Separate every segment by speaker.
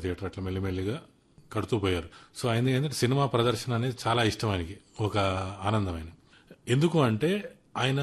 Speaker 1: Theatre అట్లా మెల్లిమెల్లిగా కడుతూ పోయారు సో ఆయన ఏంటంటే సినిమా ప్రదర్శన అనేది చాలా ఇష్టం ఆయనకి ఒక ఆనందమైన ఎందుకు అంటే ఆయన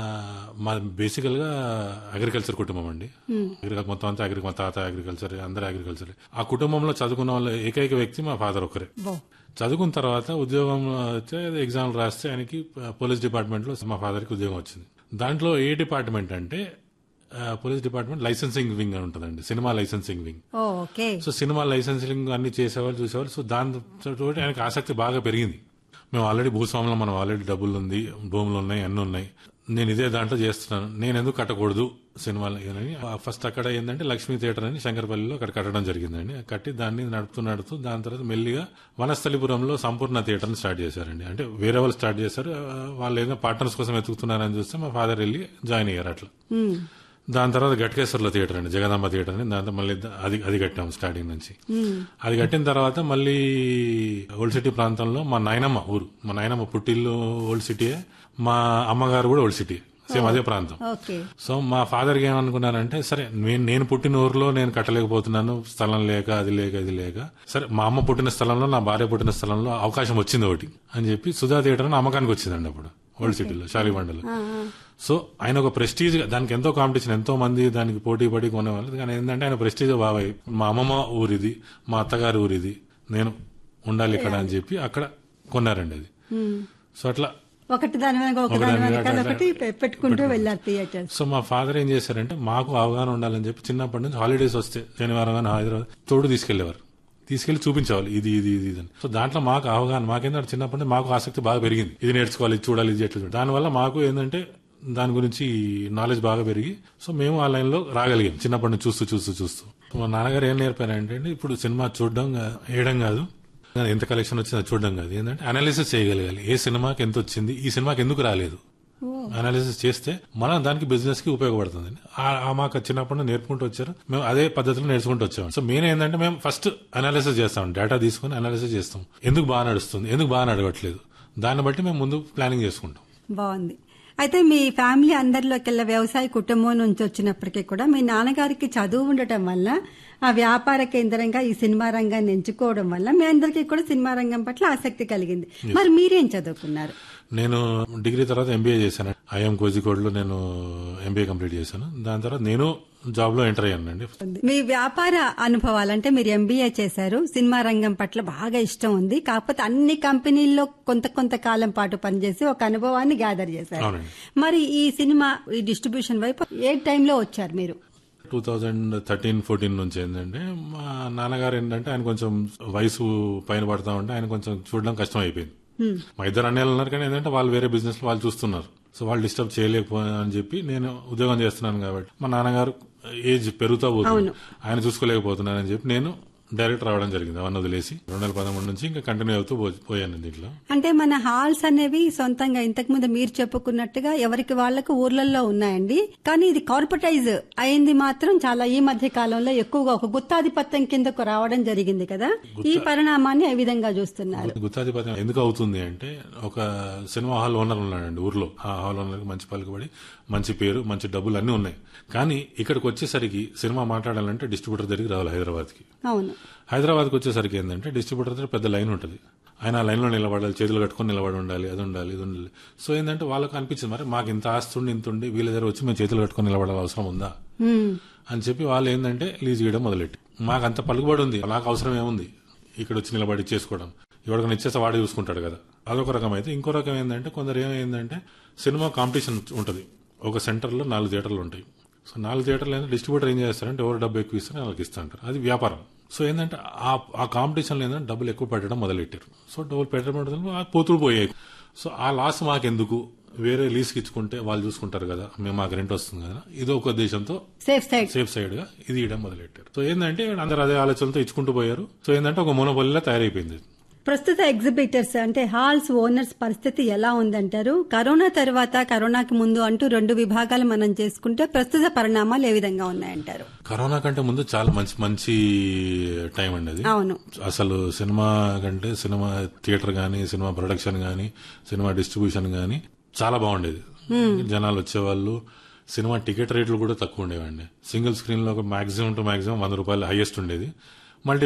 Speaker 1: మా బేసికల్ గా అగ్రికల్చర్ కుటుంబం అండి అగ్రికల్చర్ మొత్తం అంతా అగ్రి మా తాత అగ్రికల్చర్ అందరూ అగ్రికల్చర్ ఆ కుటుంబంలో చదువుకున్న వాళ్ళ ఏకైక వ్యక్తి మా ఫాదర్ ఒకరే
Speaker 2: బో
Speaker 1: చదువుకున్న తర్వాత ఉద్యోగం వచ్చే ఎగ్జామ్ రాస్తే ఆయనకి పోలీస్ డిపార్ట్మెంట్ లో మా ఫాదర్ కి ఉద్యోగం వచ్చింది దాంట్లో ఏ డిపార్ట్మెంట్ అంటే ఆ, పోలీస్ డిపార్ట్మెంట్ లైసెన్సింగ్ వింగ్ అని ఉంటుందండి cinema licensing wing
Speaker 2: oh, okay
Speaker 1: so cinema licensing అన్ని చేసేవాళ్ళు చూసేవాళ్ళు సో దాంతో ఆయనకి ఆసక్తి బాగా పెరిగింది మేము ఆల్రెడీ భూస్వాములు మనం ఆల్రెడీ డబ్బులు ఉంది భూములు ఉన్నాయి అన్ని ఉన్నాయి నేను ఇదే దాంట్లో చేస్తున్నాను నేను ఎందుకు కట్టకూడదు సినిమాలు అని ఫస్ట్ అక్కడ ఏంటంటే లక్ష్మీ థియేటర్ అని శంకరపల్లిలో అక్కడ కట్టడం జరిగిందండి కట్టి దాన్ని నడుపుతూ నడుపుతూ దాని తర్వాత మెల్లిగా వనస్థలిపురంలో సంపూర్ణ థియేటర్ ని స్టార్ట్ చేశారండి అంటే వేరే వాళ్ళు స్టార్ట్ చేశారు ఆ, వాళ్ళు ఏదో పార్ట్నర్స్ కోసం వెతుకుతున్నారని చూస్తే మా ఫాదర్ వెళ్ళి జాయిన్ అయ్యారు అట్లా
Speaker 2: ఉమ్,
Speaker 1: దాని తర్వాత గట్కేశ్వర్లో థియేటర్ అండి జగదాంబ థియేటర్ అని దాంతో మళ్ళీ ద- అది అది కట్టాము స్టార్టింగ్ నుంచి అది కట్టిన తర్వాత మళ్ళీ ఓల్డ్ సిటీ ప్రాంతంలో మా నాయనమ్మ ఊరు మా నాయనమ్మ పుట్టిల్లు ఓల్డ్ సిటీయే మా అమ్మగారు కూడా ఓల్డ్ సిటీ సేమ్ అదే ప్రాంతం
Speaker 2: ఓకే
Speaker 1: సో మా ఫాదర్కి ఏమనుకున్నారంటే సరే నేను నేను పుట్టిన ఊర్లో నేను కట్టలేకపోతున్నాను స్థలం లేక అది లేక ఇది లేక సరే మా అమ్మ పుట్టిన స్థలంలో నా భార్య పుట్టిన స్థలంలో అవకాశం వచ్చింది ఒకటి అని చెప్పి సుధా థియేటర్ అని అమ్మకానికి వచ్చిందండి అప్పుడు ఓల్డ్ సిటీలో షాలిబండలో సో ఆయన ఒక ప్రెస్టీజ్ దానికి ఎంతో కాంపిటీషన్ ఎంతో మంది దానికి పోటీ పడి కొనేవాళ్ళు కానీ ఏంటంటే ఆయన ప్రెస్టీజ్ బాబాయ్ మా అమ్మమ్మ ఊరిది మా అత్తగారి ఊరిది నేను ఉండాలి ఇక్కడ అని చెప్పి అక్కడ కొన్నారండి అది సో అట్లా
Speaker 2: ఒకటి దాని వెనక ఒక
Speaker 1: ఒక
Speaker 2: దాని
Speaker 1: దాని వెనక
Speaker 2: వెనకాల
Speaker 1: అట్లా
Speaker 2: ఒకటి పె- పెట్టుకుంటూ వెళ్ళారు థియేటర్స్
Speaker 1: సో మా ఫాదర్ ఏం చేశారంటే మాకు అవగాహన ఉండాలని చెప్పి చిన్నప్పటి నుంచి హాలిడేస్ వస్తే శనివారం కానీ హైదరాబాద్ తోడు తీసుకెళ్లేవారు తీసుకెళ్లి చూపించేవాళ్ళు ఇది ఇది ఇది ఇది అని సో దాంట్లో మాకు అవగాహన మాకేంటంటే చిన్నప్పటి నుంచి మాకు ఆసక్తి బాగా పెరిగింది ఇది నేర్చుకోవాలి ఇది చూడాలి ఇది ఎట్లా చూడాలి. దానివల్ల మాకు ఏంటంటే దాని గురించి నాలెడ్జ్ బాగా పెరిగి సో మేము ఆ లైన్ లో రాగలిగాం చిన్నప్పటి నుంచి చూస్తూ చూస్తూ చూస్తూ మా నాన్నగారు ఏం నేర్పారంటే అండి, ఇప్పుడు సినిమా చూడడం గా- వేయడం కాదు ఎంత కలెక్షన్ వచ్చిందో చూడడం కాదు ఏంటంటే అనాలిసిస్ చేయగలగాలి ఏ సినిమాకి ఎంత వచ్చింది ఈ సినిమాకి ఎందుకు రాలేదు అనాలిసిస్ చేస్తే మనం దానికి బిజినెస్ కి ఉపయోగపడుతుంది ఆ- ఆ మాకు చిన్నప్పటి నుంచి నేర్పుకుంటూ వచ్చారు మేము అదే పద్ధతిలో నేర్చుకుంటూ వచ్చాము సో మెయిన్ ఏంటంటే మేము ఫస్ట్ అనాలిసిస్ చేస్తాం డేటా తీసుకుని అనాలిసిస్ చేస్తాం ఎందుకు బాగా నడుస్తుంది ఎందుకు బాగా నడవట్లేదు దాన్ని బట్టి మేము ముందు ప్లానింగ్ చేసుకుంటాం
Speaker 2: బాగుంది అయితే మీ ఫ్యామిలీ అందరిలోకెల్లా వ్యవసాయ కుటుంబం నుంచి వచ్చినప్పటికీ కూడా మీ నాన్నగారికి చదువు ఉండటం వల్ల ఆ వ్యాపార కేంద్రంగా ఈ సినిమా రంగాన్ని ఎంచుకోవడం వల్ల మీ అందరికీ కూడా సినిమా రంగం పట్ల ఆసక్తి కలిగింది మరి మీరేం చదువుకున్నారు
Speaker 1: నేను డిగ్రీ తర్వాత ఎంబీఏ చేశాను ఐఎం కోజికోడ్లో నేను ఎంబీఏ కంప్లీట్ చేశాను దాని తర్వాత నేను జాబ్ లో ఎంటర్ అయ్యానండి
Speaker 2: మీ వ్యాపార అనుభవాలు అంటే మీరు ఎంబీఏ చేశారు సినిమా రంగం పట్ల బాగా ఇష్టం ఉంది కాకపోతే అన్ని కంపెనీల్లో కొంత కొంత కాలం పాటు పనిచేసి ఒక అనుభవాన్ని గ్యాదర్ చేశారు
Speaker 1: అవునండి.
Speaker 2: మరి ఈ సినిమా ఈ డిస్ట్రిబ్యూషన్ వైపు ఏ టైంలో వచ్చారు మీరు
Speaker 1: టూ థౌజండ్ థర్టీన్ ఫోర్టీన్ నుంచి ఏంటంటే మా నాన్నగారు ఏంటంటే ఆయన కొంచెం వయసు పైన పడతా ఉంటే ఆయన కొంచెం చూడడం కష్టం అయిపోయింది మా ఇద్దరు అన్నయ్యలు ఉన్నారు కానీ ఏంటంటే వాళ్ళు వేరే బిజినెస్ వాళ్ళు చూస్తున్నారు సో వాళ్ళు డిస్టర్బ్ చేయలేకపోయా అని చెప్పి నేను ఉద్యోగం చేస్తున్నాను కాబట్టి మా నాన్నగారు ఏజ్ పెరుగుతా పోతుంది ఆయన చూసుకోలేకపోతున్నానని చెప్పి నేను డైరెక్ట్ రావడం జరిగింది అవన్నీ వదిలేసి రెండు వేల పదమూడు నుంచి ఇంకా కంటిన్యూ అవుతూ పో- పోయాను దీంట్లో
Speaker 2: అంటే మన హాల్స్ అనేవి సొంతంగా ఇంతకు ముందు మీరు చెప్పుకున్నట్టుగా ఎవరికి వాళ్లకు ఊర్లలో ఉన్నాయండి కానీ ఇది కార్పొరేటైజ్ అయింది మాత్రం చాలా ఈ మధ్య కాలంలో ఎక్కువగా ఒక గుత్తాధిపత్యం కిందకు రావడం జరిగింది కదా ఈ పరిణామాన్ని ఏ విధంగా చూస్తున్నారు
Speaker 1: గుత్తాధిపత్యం ఎందుకు అవుతుంది అంటే ఒక సినిమా హాల్ ఓనర్ ఉన్నాడండి ఊర్లో ఆ హాల్ ఓనర్ మంచి పలుకుబడి మంచి పేరు మంచి డబ్బులు అన్నీ ఉన్నాయి కానీ ఇక్కడికి వచ్చేసరికి సినిమా మాట్లాడాలంటే డిస్ట్రిబ్యూటర్ దగ్గరికి రావాలి హైదరాబాద్ కి
Speaker 2: అవును
Speaker 1: హైదరాబాద్కి వచ్చేసరికి ఏంటంటే డిస్ట్రిబ్యూటర్ దగ్గర పెద్ద లైన్ ఉంటుంది ఆయన ఆ లైన్లో నిలబడాలి చేతులు కట్టుకొని నిలబడి ఉండాలి అది ఉండాలి ఇది ఉండాలి సో ఏంటంటే వాళ్ళకి అనిపించింది మరి మాకు ఇంత ఆస్తుండి ఇంత ఉండి వీళ్ళ దగ్గర వచ్చి మేము చేతులు కట్టుకొని నిలబడాలి అవసరం ఉందా
Speaker 2: ఉమ్.
Speaker 1: అని చెప్పి వాళ్ళు ఏంటంటే లీజ్ ఇవ్వడం మొదలెట్టి మాకు అంత పలుకుబడి ఉంది నాకు అవసరం ఏముంది ఇక్కడ వచ్చి నిలబడి చేసుకోవడం ఎవరికైనా ఇచ్చేస్తే వాడే చూసుకుంటాడు కదా అదొక రకం అయితే ఇంకో రకం ఏంటంటే కొందరు ఏమైందంటే సినిమా కాంపిటీషన్ ఉంటుంది ఒక సెంటర్లో నాలుగు థియేటర్లు ఉంటాయి సో నాలుగు థియేటర్లు ఏంటంటే డిస్ట్రిబ్యూటర్ ఏం చేస్తారంటే ఎవరు డబ్బు ఎక్కువ ఇస్తారో వాళ్ళకి ఇస్తా అంటారు అది వ్యాపారం సో ఏంటంటే ఆ ఆ కాంపిటీషన్లో ఏంటంటే డబ్బులు ఎక్కువ పెట్టడం మొదలెట్టారు సో డబ్బులు పెట్టడం మొదలు ఆ పోతులు పోయాయి సో ఆ లాస్ మాకెందుకు వేరే లీజ్కి ఇచ్చుకుంటే వాళ్ళు చూసుకుంటారు కదా మేము మాకు రెంట్ వస్తుంది కదా ఇది ఒక ఉద్దేశంతో
Speaker 2: సేఫ్ సైడ్
Speaker 1: సేఫ్ సైడ్ గా ఇది ఇవ్వడం మొదలెట్టారు సో ఏంటంటే అందరు అదే ఆలోచనలతో ఇచ్చుకుంటూ పోయారు సో ఏంటంటే ఒక మోనోపల్లిలా తయారైపోయింది
Speaker 2: ప్రస్తుత ఎగ్జిబిటర్స్ అంటే హాల్స్ ఓనర్స్ పరిస్థితి ఎలా ఉందంటారు కరోనా తర్వాత కరోనాకి ముందు అంటూ రెండు విభాగాలు మనం చేసుకుంటే ప్రస్తుత పరిణామాలు ఏ విధంగా ఉన్నాయంటారు
Speaker 1: కరోనా కంటే ముందు చాలా మంచి మంచి టైం అండి అది
Speaker 2: అవును
Speaker 1: అసలు సినిమా కంటే సినిమా థియేటర్ గానీ సినిమా ప్రొడక్షన్ గానీ సినిమా డిస్ట్రిబ్యూషన్ గానీ చాలా బాగుండేది జనాలు వచ్చేవాళ్ళు సినిమా టికెట్ రేట్లు కూడా తక్కువ ఉండేవండి సింగిల్ స్క్రీన్ లో ఒక మాక్సిమం టు మాక్సిమం వంద రూపాయలు హైయెస్ట్ ఉండేది